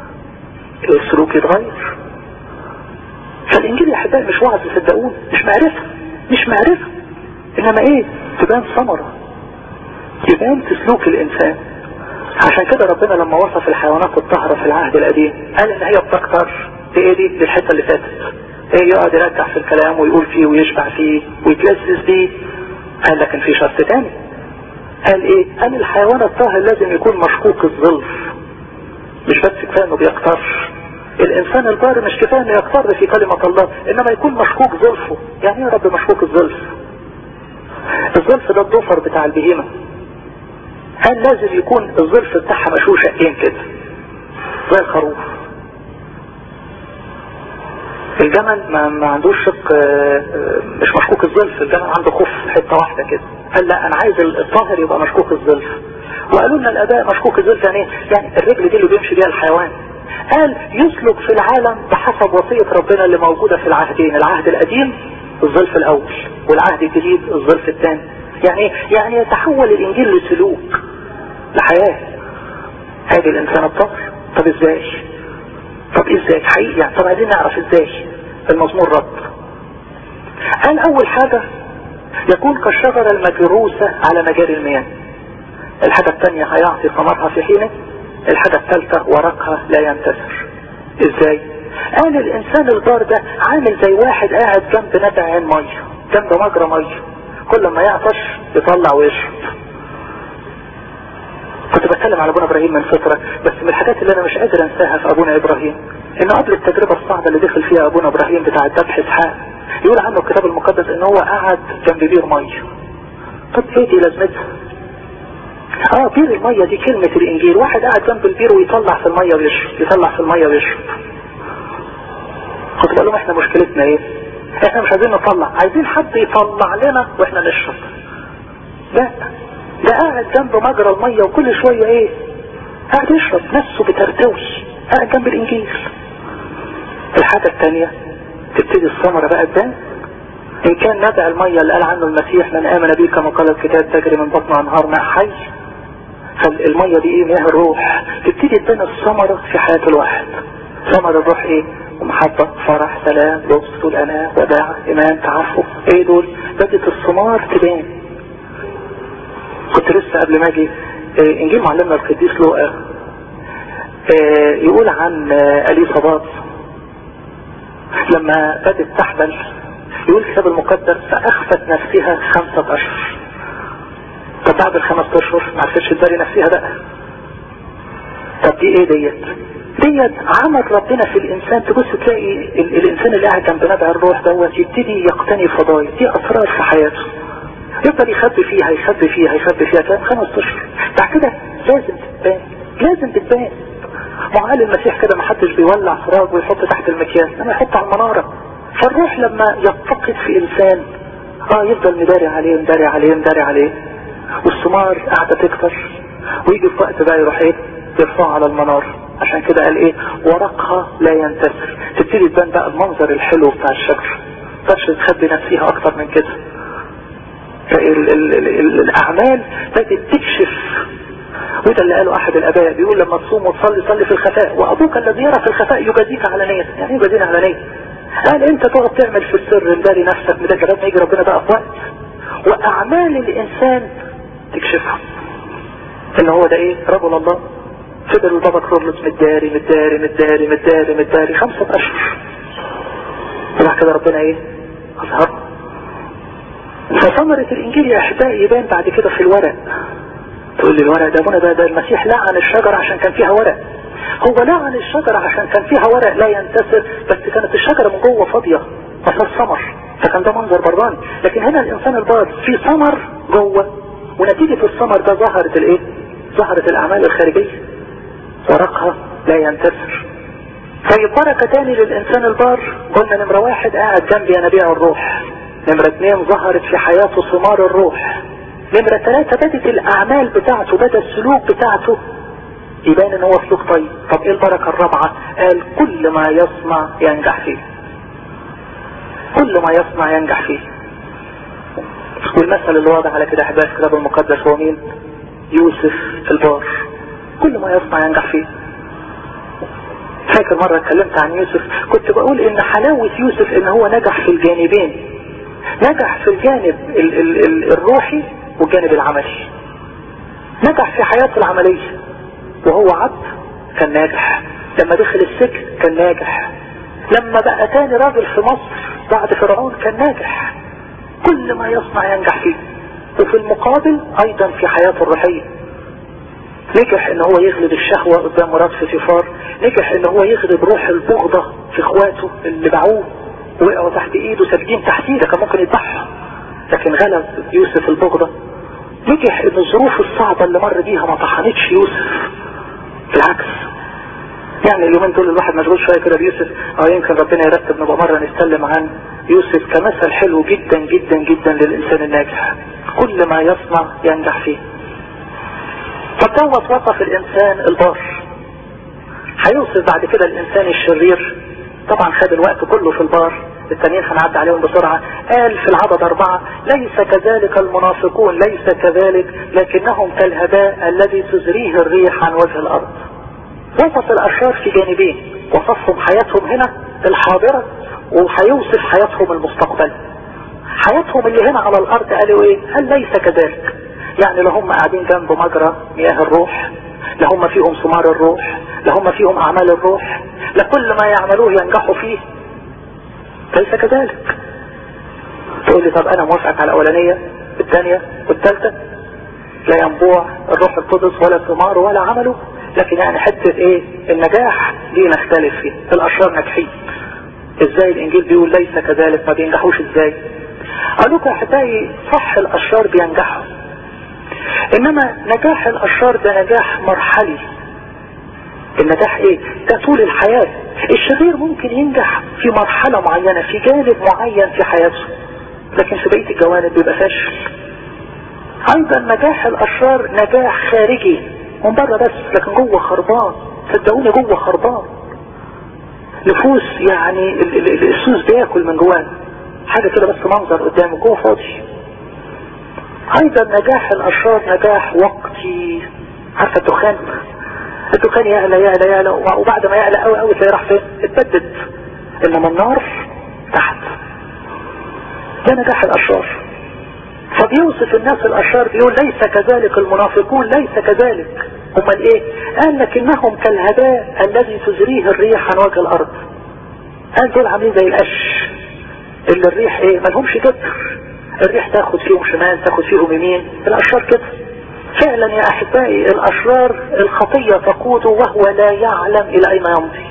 السلوك يتغير فالإنجيل يا أحبائي مش وعظ صدقوني مش معرفة مش معرفة انما ايه تبان ثمرة تبان في سلوك الانسان عشان كده ربنا لما وصف الحيوانات الطاهرة في العهد القديم قال ان هي بتكتر بايه دي للحتة اللي فاتت ايه يقعد يرجع في الكلام ويقول فيه ويشبع فيه ويتلذذ بيه قال لكن في شرط تاني قال ايه قال الحيوان الطاهر لازم يكون مشكوك الظلف مش بس كفايه انه بيكتر الانسان البار مش كفايه انه يكتر في كلمة الله انما يكون مشكوك ظلفه يعني ايه يا رب مشكوك الظلف الظلف ده الضفر بتاع البهيمة هل لازم يكون الظلف بتاعها مشوش شقين كده زي الخروف الجمل ما, ما عندوش شق مش مشكوك الظلف الجمل عنده خف حتة واحدة كده قال لا انا عايز الطاهر يبقى مشكوك الظلف وقالوا لنا الاباء مشكوك الظلف يعني يعني الرجل دي اللي بيمشي بيها الحيوان قال يسلك في العالم بحسب وصية ربنا اللي موجودة في العهدين العهد القديم الظلف الاول والعهد الجديد الظلف الثاني يعني يعني يتحول الانجيل لسلوك لحياة هذه الانسان الطاهر طب ازاي طب ازاي حقيقي يعني طب عايزين نعرف ازاي المزمور رد قال اول حاجة يكون كالشجرة المجروسة على مجاري المياه الحاجة الثانية هيعطي ثمرها في حينه الحاجة الثالثة ورقها لا ينتثر ازاي قال الانسان البار ده عامل زي واحد قاعد جنب نبع عين ميه جنب مجرى ميه كل ما يعطش يطلع ويشرب كنت بتكلم على ابونا ابراهيم من فترة بس من الحاجات اللي انا مش قادر انساها في ابونا ابراهيم انه قبل التجربة الصعبة اللي دخل فيها ابونا ابراهيم بتاع الذبح اسحاق يقول عنه الكتاب المقدس ان هو قعد جنب بير ميه طب ايه دي لازمتها اه بير المية دي كلمة الانجيل واحد قاعد جنب البير ويطلع في المية ويشرب يطلع في المية ويشرب كنت بقول لهم احنا مشكلتنا ايه احنا مش عايزين نطلع عايزين حد يطلع لنا واحنا نشرب لا ده قاعد جنب مجرى المية وكل شوية ايه قاعد يشرب نفسه بترتوي قاعد جنب الانجيل الحاجة الثانية تبتدي الثمرة بقى تبان ان كان نبع المية اللي قال عنه المسيح من امن بي كما قال الكتاب تجري من بطن انهار ماء حي فالمية دي ايه مياه الروح تبتدي تبان الثمرة في حياة الواحد ثمر الروح ايه ومحبة فرح سلام لطف طول أناة وداع إيمان تعفف ايه دول بدت الثمار تبان كنت لسه قبل ما اجي إيه انجيل معلمنا القديس لوقا إيه يقول عن اليصابات لما بدت تحمل يقول الكتاب المقدس فاخفت نفسها خمسة اشهر طب بعد الخمس اشهر ما عرفتش تداري نفسها بقى طب دي ايه ديت ديت عمل ربنا في الانسان تبص تلاقي ال الانسان اللي قاعد جنب نبع الروح دوت يبتدي يقتني فضايل دي اسرار في حياته يفضل يخبي فيها يخبي فيها يخبي فيها كام خمس اشهر بعد كده لازم تبان لازم تبان وقال المسيح كده ما حدش بيولع فراغ ويحط تحت المكياج لما يحط على المنارة فالروح لما يفتقد في انسان اه يفضل مداري عليه مداري عليه مداري عليه والثمار قاعدة تكتر ويجي في وقت بقى يروح ايه يرفعها على المنار عشان كده قال ايه ورقها لا ينتثر تبتدي تبان بقى المنظر الحلو بتاع الشجر تقدرش تخبي نفسها اكتر من كده ال ال ال الاعمال بدأت تكشف وده اللي قاله احد الاباء بيقول لما تصوم وتصلي صلي في الخفاء وابوك الذي يرى في الخفاء يجازيك علانية يعني يجازينا علانية قال انت تقعد تعمل في السر مداري نفسك مداري لغايه ما يجي ربنا بقى في وقت واعمال الانسان تكشفها ان هو ده ايه رجل الله فضل البابا كرولوس مداري مداري مداري مداري مداري خمسة اشهر وبعد كده ربنا ايه اظهر فثمرة الانجيل يا احبائي يبان بعد كده في الورق تقول لي الورق ده ده, ده المسيح لعن الشجرة عشان كان فيها ورق هو لعن الشجرة عشان كان فيها ورق لا ينتثر بس كانت الشجرة من جوه فاضية ما فيهاش ثمر فكان ده منظر براني لكن هنا الانسان البار في ثمر جوه ونتيجة الثمر ده ظهرت الايه ظهرت الاعمال الخارجية ورقها لا ينتثر طيب بركة تاني للانسان البار قلنا نمرة واحد قاعد جنب ينابيع الروح نمرة اتنين ظهرت في حياته ثمار الروح نمرة ثلاثة بدت الاعمال بتاعته بدا السلوك بتاعته يبان ان هو سلوك طيب طب ايه البركة الرابعة قال كل ما يصنع ينجح فيه كل ما يصنع ينجح فيه والمثل اللي واضح على كده احبائي في الكتاب المقدس هو مين يوسف البار كل ما يصنع ينجح فيه فاكر مرة اتكلمت عن يوسف كنت بقول ان حلاوة يوسف ان هو نجح في الجانبين نجح في الجانب ال ال ال الروحي والجانب العملي نجح في حياته العملية وهو عبد كان ناجح لما دخل السجن كان ناجح لما بقى تاني راجل في مصر بعد فرعون كان ناجح كل ما يصنع ينجح فيه وفي المقابل ايضا في حياته الروحية نجح ان هو يغلب الشهوة قدام مراد في سفار نجح ان هو يغلب روح البغضة في اخواته اللي باعوه وقعوا تحت ايده ساجدين تحت ايده كان ممكن يضحوا لكن غلب يوسف البغضة نجح ان الظروف الصعبة اللي مر بيها ما طحنتش يوسف بالعكس يعني اليومين دول الواحد مشغول شوية كده بيوسف اه يمكن ربنا يرتب نبقى مرة نتكلم عن يوسف كمثل حلو جدا جدا جدا للإنسان الناجح كل ما يصنع ينجح فيه طب دوت وصف الإنسان البار هيوصف بعد كده الإنسان الشرير طبعا خد الوقت كله في البار التانيين هنعدي عليهم بسرعة قال في العدد أربعة ليس كذلك المنافقون ليس كذلك لكنهم كالهباء الذي تزريه الريح عن وجه الأرض وصف الأشرار في جانبين وصفهم حياتهم هنا الحاضرة وهيوصف حياتهم المستقبل حياتهم اللي هنا على الأرض قالوا إيه هل ليس كذلك يعني لهم قاعدين جنب مجرى مياه الروح لهم فيهم ثمار الروح لهم فيهم أعمال الروح لكل ما يعملوه ينجحوا فيه ليس كذلك تقول لي طب أنا موافقك على الأولانية الثانية والثالثة لا ينبوع الروح القدس ولا ثمار ولا عمله لكن يعني حتة ايه النجاح دي نختلف فيه الاشرار ناجحين ازاي الانجيل بيقول ليس كذلك ما بينجحوش ازاي قالوا يا احبائي صح الاشرار بينجحوا انما نجاح الاشرار ده نجاح مرحلي النجاح ايه ده طول الحياة الشرير ممكن ينجح في مرحلة معينة في جانب معين في حياته لكن في بقية الجوانب بيبقى فاشل ايضا نجاح الاشرار نجاح خارجي من بره بس لكن جوه خربان صدقوني جوه خربان نفوس يعني السوس بياكل من جواه حاجة كده بس منظر قدامه جوه فاضي ايضا نجاح الاشرار نجاح وقتي عارفه الدخان الدخان يعلى يعلى يعلى وبعد ما يعلى قوي قوي تلاقيه راح فين اتبدد انما النار تحت ده نجاح الاشرار فبيوصف الناس الاشرار بيقول ليس كذلك المنافقون ليس كذلك امال ايه قال لكنهم كالهباء الذي تزريه الريح عن وجه الارض قال دول عاملين زي القش اللي الريح ايه ملهمش جدر الريح تاخد فيهم شمال تاخد فيهم يمين الاشرار كده فعلا يا احبائي الاشرار الخطية تقوده وهو لا يعلم الى اين يمضي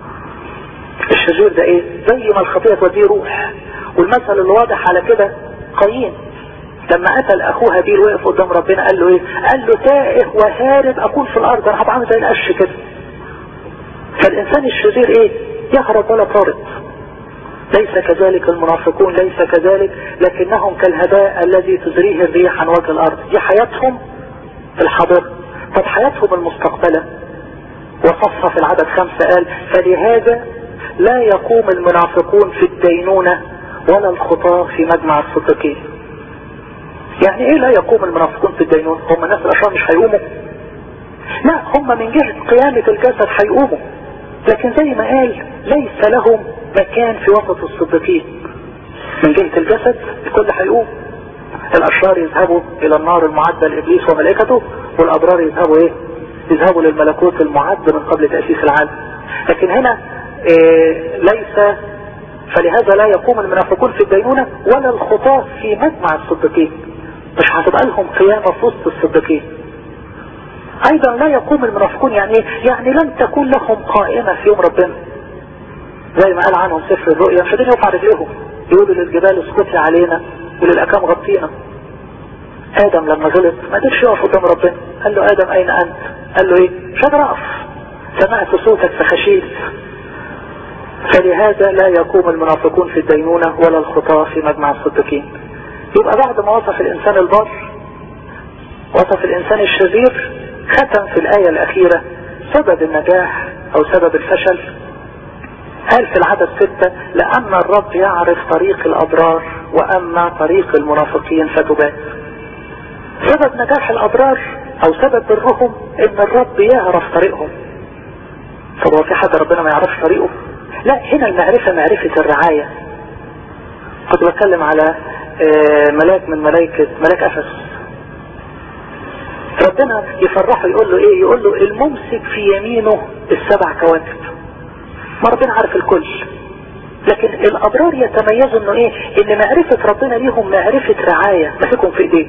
الشرير ده ايه زي ما الخطية توديه روح والمثل اللي واضح على كده قايين لما قتل اخوه هابيل وقف قدام ربنا قال له ايه قال له تائه وهارب اكون في الارض انا هبقى عامل زي القش كده فالانسان الشرير ايه يهرب ولا طارد ليس كذلك المنافقون ليس كذلك لكنهم كالهباء الذي تزريه الريح عن وجه الارض دي حياتهم الحاضرة طب حياتهم المستقبلة وصفها في العدد خمسة قال فلهذا لا يقوم المنافقون في الدينونة ولا الخطاة في مجمع الصديقين يعني ايه لا يقوم المنافقون في الدينونة هم الناس الاشرار مش هيقوموا لا هم من جهة قيامة الجسد هيقوموا لكن زي ما قال ليس لهم مكان في وسط الصديقين من جهة الجسد الكل هيقوم الاشرار يذهبوا الى النار المعدة لابليس وملائكته والابرار يذهبوا ايه يذهبوا للملكوت المعد من قبل تأسيس العالم لكن هنا إيه ليس فلهذا لا يقوم المنافقون في الدينونة ولا الخطاة في مجمع الصديقين مش هتبقى لهم قيامة في وسط الصديقين ايضا لا يقوم المنافقون يعني ايه يعني لم تكون لهم قائمة في يوم ربنا زي ما قال عنهم سفر الرؤيا مش قادرين يقع رجليهم يقولوا للجبال اسقطي علينا وللأكام غطينا آدم لما غلط ما قدرش يقف قدام ربنا قال له آدم أين أنت قال له إيه مش قادر أقف سمعت صوتك فخشيت فلهذا لا يقوم المنافقون في الدينونة ولا الخطاة في مجمع الصديقين يبقى بعد ما وصف الإنسان البر وصف الإنسان الشرير ختم في الآية الأخيرة سبب النجاح أو سبب الفشل قال في العدد ستة لأن الرب يعرف طريق الأبرار وأما طريق المنافقين فتبات سبب نجاح الأبرار أو سبب برهم إن الرب يعرف طريقهم طب هو في حد ربنا ما يعرفش طريقه لا هنا المعرفة معرفة الرعاية كنت بتكلم على ملاك من ملائكة ملاك أفس ربنا يفرحه يقول له ايه يقول له الممسك في يمينه السبع كواكب ما ربنا عارف الكل لكن الابرار يتميزوا انه ايه ان معرفة ربنا ليهم معرفة رعاية مسكهم في ايديه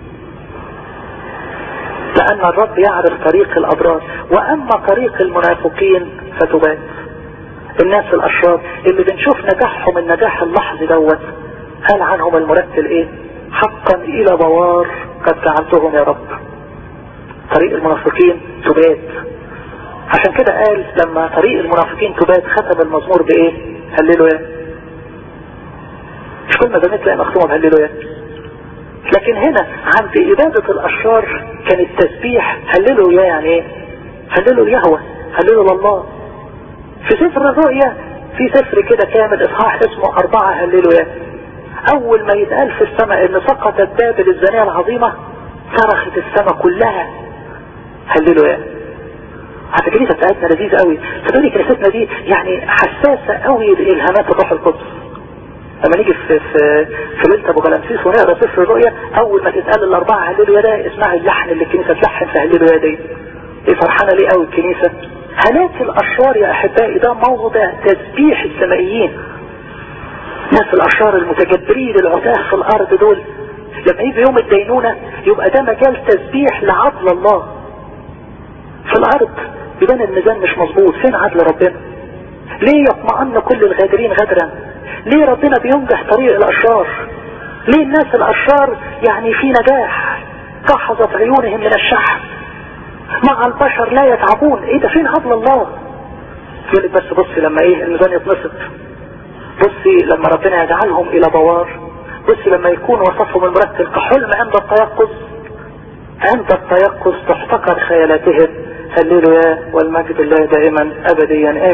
لان الرب يعرف طريق الابرار واما طريق المنافقين فتبات الناس الاشرار اللي بنشوف نجاحهم النجاح اللحظي دوت قال عنهم المرتل ايه حقا الى بوار قد جعلتهم يا رب طريق المنافقين تبات عشان كده قال لما طريق المنافقين تبات ختم المزمور بايه هللوا يا مش كل ما زمان تلاقي مختومه بهللوا يا لكن هنا عند إبادة الأشرار كان التسبيح هللوا يا يعني ايه هللوا اليهوى هللوا لله في سفر الرؤيا في سفر كده كامل إصحاح اسمه أربعة هللوا يا أول ما يتقال في السماء إن سقطت بابل الزانية العظيمة صرخت السماء كلها هللوا يا حتى الكنيسة بتاعتنا لذيذة قوي تقولي كنيستنا دي يعني حساسة قوي لإلهامات الروح القدس لما نيجي في في في ليله ابو غلامسيس ونقرا سفر الرؤيا اول ما تتقال الاربعه هللوا يا ده اسمعي اللحن اللي الكنيسه تلحن في هللوا يا دي ايه فرحانه ليه قوي الكنيسه هلاك الاشرار يا احبائي ده موضع تسبيح السمائيين ناس الاشرار المتجبرين العتاه في الارض دول لما يجي يوم الدينونه يبقى ده مجال تسبيح لعدل الله في الارض يبان الميزان مش مظبوط فين عدل ربنا ليه يطمئن كل الغادرين غدرا ليه ربنا بينجح طريق الاشرار ليه الناس الاشرار يعني في نجاح كحظت عيونهم من الشحم مع البشر لا يتعبون ايه ده فين عدل الله يقول لك بس بصي لما ايه الميزان يتنصب بصي لما ربنا يجعلهم الى بوار بصي لما يكون وصفهم المرتل كحلم عند التيقظ عند التيقظ تحتقر خيالاتهم هللوا يا والمجد الله دائما ابديا